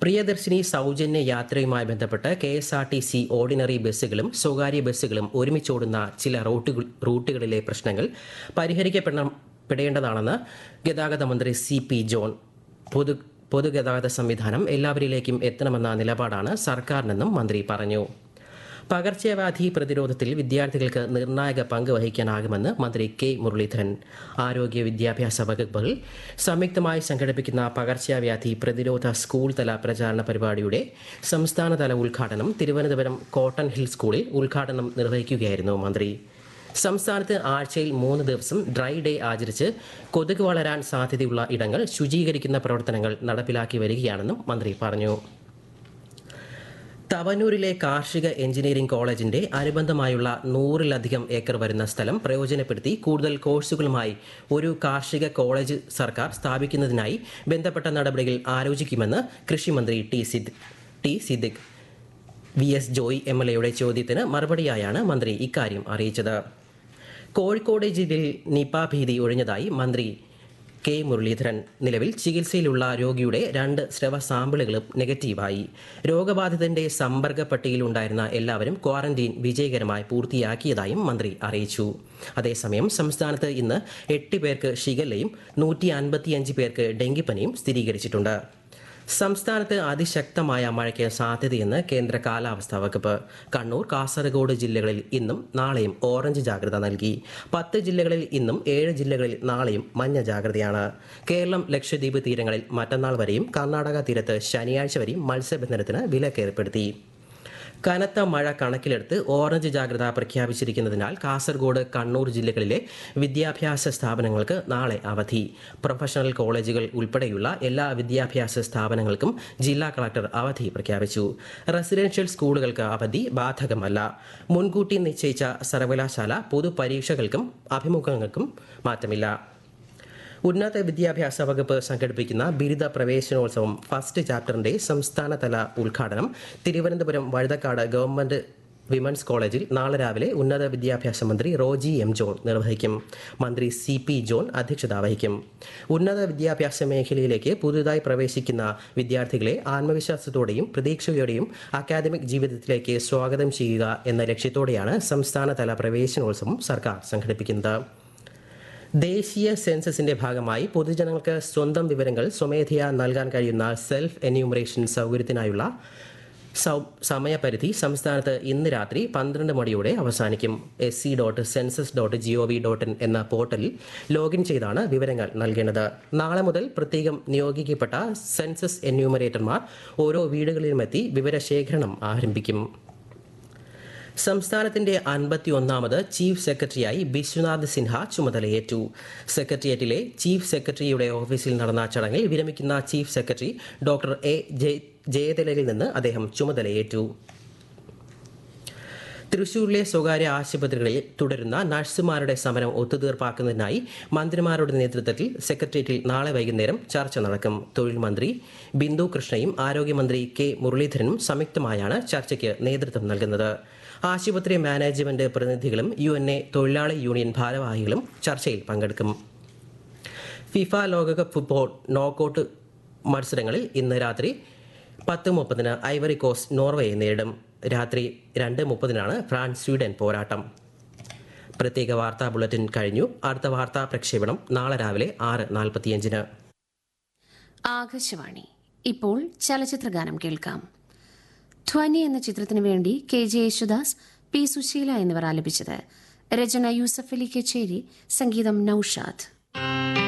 പ്രിയദർശിനി സൗജന്യ യാത്രയുമായി ബന്ധപ്പെട്ട് K S R T C ordinary ബസ്സുകളും സ്വകാര്യ ബസ്സുകളും ഒരുമിച്ചോടുന്ന ചില റൂട്ടുകൾ റൂട്ടുകളിലെ പ്രശ്നങ്ങൾ പരിഹരിക്കപ്പെടണം പെടേണ്ടതാണെന്ന് ഗതാഗത മന്ത്രി സി പി ജോൺ പൊതു പൊതുഗതാഗത സംവിധാനം എല്ലാവരിലേക്കും എത്തണമെന്ന നിലപാടാണ് സർക്കാരിനെന്നും മന്ത്രി പറഞ്ഞു പകർച്ചവ്യാധി പ്രതിരോധത്തിൽ വിദ്യാർത്ഥികൾക്ക് നിർണായക പങ്ക് വഹിക്കാനാകുമെന്ന് മന്ത്രി കെ മുരളീധരൻ ആരോഗ്യ വിദ്യാഭ്യാസ വകുപ്പുകൾ സംയുക്തമായി സംഘടിപ്പിക്കുന്ന പകർച്ചവ്യാധി പ്രതിരോധ സ്കൂൾ തല പ്രചാരണ പരിപാടിയുടെ സംസ്ഥാനതല ഉദ്ഘാടനം തിരുവനന്തപുരം കോട്ടൺ ഹിൽ സ്കൂളിൽ ഉദ്ഘാടനം നിർവഹിക്കുകയായിരുന്നു മന്ത്രി സംസ്ഥാനത്ത് ആഴ്ചയിൽ മൂന്ന് ദിവസം ഡ്രൈ ഡേ ആചരിച്ച് കൊതുക് വളരാൻ സാധ്യതയുള്ള ഇടങ്ങൾ ശുചീകരിക്കുന്ന പ്രവർത്തനങ്ങൾ നടപ്പിലാക്കി വരികയാണെന്നും മന്ത്രി പറഞ്ഞു തവനൂരിലെ കാർഷിക എഞ്ചിനീയറിംഗ് കോളേജിന്റെ അനുബന്ധമായുള്ള നൂറിലധികം ഏക്കർ വരുന്ന സ്ഥലം പ്രയോജനപ്പെടുത്തി കൂടുതൽ കോഴ്സുകളുമായി ഒരു കാർഷിക കോളേജ് സർക്കാർ സ്ഥാപിക്കുന്നതിനായി ബന്ധപ്പെട്ട നടപടികൾ ആലോചിക്കുമെന്ന് കൃഷിമന്ത്രി ടി സിദ് T Siddique V S Joy M L എയുടെ ചോദ്യത്തിന് മറുപടിയായാണ് മന്ത്രി ഇക്കാര്യം അറിയിച്ചത് കോഴിക്കോട് ജില്ലയിൽ നിപ ഭീതി ഒഴിഞ്ഞതായി മന്ത്രി കെ മുരളീധരൻ നിലവിൽ ചികിത്സയിലുള്ള രോഗിയുടെ രണ്ട് സ്രവ സാമ്പിളുകളും നെഗറ്റീവായി രോഗബാധിതന്റെ സമ്പർക്ക പട്ടികയിലുണ്ടായിരുന്ന എല്ലാവരും ക്വാറന്റീൻ വിജയകരമായി പൂർത്തിയാക്കിയതായും മന്ത്രി അറിയിച്ചു അതേസമയം സംസ്ഥാനത്ത് ഇന്ന് എട്ട് പേർക്ക് ഷിഗല്ലയും നൂറ്റി അൻപത്തിയഞ്ച് പേർക്ക് ഡെങ്കിപ്പനിയും സ്ഥിരീകരിച്ചിട്ടുണ്ട് സംസ്ഥാനത്ത് അതിശക്തമായ മഴയ്ക്ക് സാധ്യതയെന്ന് കേന്ദ്ര കാലാവസ്ഥാ വകുപ്പ് കണ്ണൂർ കാസർഗോഡ് ജില്ലകളിൽ ഇന്നും നാളെയും ഓറഞ്ച് ജാഗ്രത നൽകി പത്ത് ജില്ലകളിൽ ഇന്നും ഏഴ് ജില്ലകളിൽ നാളെയും മഞ്ഞ ജാഗ്രതയാണ് കേരളം ലക്ഷദ്വീപ് തീരങ്ങളിൽ മറ്റന്നാൾ വരെയും കർണാടക തീരത്ത് ശനിയാഴ്ച വരെയും മത്സ്യബന്ധനത്തിന് വിലക്കേർപ്പെടുത്തി കനത്ത മഴ കണക്കിലെടുത്ത് ഓറഞ്ച് ജാഗ്രത പ്രഖ്യാപിച്ചിരിക്കുന്നതിനാൽ കാസർഗോഡ് കണ്ണൂർ ജില്ലകളിലെ വിദ്യാഭ്യാസ സ്ഥാപനങ്ങൾക്ക് നാളെ അവധി പ്രൊഫഷണൽ കോളേജുകൾ ഉൾപ്പെടെയുള്ള എല്ലാ വിദ്യാഭ്യാസ സ്ഥാപനങ്ങൾക്കും ജില്ലാ കളക്ടർ അവധി പ്രഖ്യാപിച്ചു റെസിഡൻഷ്യൽ സ്കൂളുകൾക്ക് അവധി ബാധകമല്ല മുൻകൂട്ടി നിശ്ചയിച്ച സർവകലാശാല പൊതുപരീക്ഷകൾക്കും അഭിമുഖങ്ങൾക്കും മാറ്റമില്ല ഉന്നത വിദ്യാഭ്യാസ വകുപ്പ് സംഘടിപ്പിക്കുന്ന ബിരുദ പ്രവേശനോത്സവം ഫസ്റ്റ് ചാപ്റ്ററിന്റെ സംസ്ഥാനതല ഉദ്ഘാടനം തിരുവനന്തപുരം വഴുതക്കാട് ഗവൺമെന്റ് വിമൻസ് കോളേജിൽ നാളെ രാവിലെ ഉന്നത വിദ്യാഭ്യാസ മന്ത്രി റോജി എം ജോൺ നിർവഹിക്കും മന്ത്രി സി പി ജോൺ അധ്യക്ഷത വഹിക്കും ഉന്നത വിദ്യാഭ്യാസ മേഖലയിലേക്ക് പുതുതായി പ്രവേശിക്കുന്ന വിദ്യാർത്ഥികളെ ആത്മവിശ്വാസത്തോടെയും പ്രതീക്ഷയോടെയും അക്കാദമിക് ജീവിതത്തിലേക്ക് സ്വാഗതം ചെയ്യുക എന്ന ലക്ഷ്യത്തോടെയാണ് സംസ്ഥാനതല പ്രവേശനോത്സവം സർക്കാർ സംഘടിപ്പിക്കുന്നത് ദേശീയ സെൻസസിന്റെ ഭാഗമായി പൊതുജനങ്ങൾക്ക് സ്വന്തം വിവരങ്ങൾ സ്വമേധയാ നൽകാൻ കഴിയുന്ന സെൽഫ് എന്യൂമറേഷൻ സൗകര്യത്തിനായുള്ള സൗ- സമയപരിധി സംസ്ഥാനത്ത് ഇന്ന് രാത്രി പന്ത്രണ്ട് മണിയോടെ അവസാനിക്കും S C dot census dot G O V dot in എന്ന പോർട്ടലിൽ ലോഗിൻ ചെയ്താണ് വിവരങ്ങൾ നൽകേണ്ടത് നാളെ മുതൽ പ്രത്യേകം നിയോഗിക്കപ്പെട്ട സെൻസസ് എന്യൂമറേറ്റർമാർ ഓരോ വീടുകളിലുമെത്തി വിവരശേഖരണം ആരംഭിക്കും സംസ്ഥാനത്തിന്റെ അൻപത്തി ഒന്നാമത് ചീഫ് സെക്രട്ടറിയായി ബിശ്വനാഥ് സിൻഹ ചുമതലയേറ്റു സെക്രട്ടേറിയറ്റിലെ ചീഫ് സെക്രട്ടറിയുടെ ഓഫീസിൽ നടന്ന ചടങ്ങിൽ വിരമിക്കുന്ന ചീഫ് സെക്രട്ടറി ഡോക്ടർ എ ജയ- ജയതിലകിൽ നിന്ന് അദ്ദേഹം ചുമതലയേറ്റു തൃശൂരിലെ സ്വകാര്യ ആശുപത്രികളിൽ തുടരുന്ന നഴ്സുമാരുടെ സമരം ഒത്തുതീർപ്പാക്കുന്നതിനായി മന്ത്രിമാരുടെ നേതൃത്വത്തിൽ സെക്രട്ടേറിയറ്റിൽ നാളെ വൈകുന്നേരം ചർച്ച നടക്കും തൊഴിൽ മന്ത്രി ബിന്ദു കൃഷ്ണയും ആരോഗ്യമന്ത്രി കെ മുരളീധരനും സംയുക്തമായാണ് ചർച്ചയ്ക്ക് നേതൃത്വം നൽകുന്നത് ആശുപത്രി മാനേജ്മെന്റ് പ്രതിനിധികളും യു എൻ എ തൊഴിലാളി യൂണിയൻ ഭാരവാഹികളും ചർച്ചയിൽ പങ്കെടുക്കും ഫിഫ ലോകകപ്പ് ഫുട്ബോൾ നോക്കൌട്ട് മത്സരങ്ങളിൽ ഇന്ന് രാത്രി പത്ത് മുപ്പതിന് ഐവറി കോസ്റ്റ് നോർവേയെ നേരിടും രാത്രി രണ്ട് മുപ്പതിനാണ് ഫ്രാൻസ് സ്വീഡൻ പോരാട്ടം പ്രത്യേക വാർത്താ ബുള്ളറ്റിൻ കഴിഞ്ഞു അടുത്ത വാർത്താ പ്രക്ഷേപണം നാളെ രാവിലെ ആറ് നാൽപ്പത്തിയഞ്ചിന് ആകാശവാണി ഇപ്പോൾ ചലച്ചിത്രഗാനം കേൾക്കാം ധ്വനി എന്ന ചിത്രത്തിനു വേണ്ടി K J Yesudas P Susheela എന്നിവർ ആലപിച്ചത് രചന യൂസഫ് അലി കച്ചേരി സംഗീതം നൌഷാദ്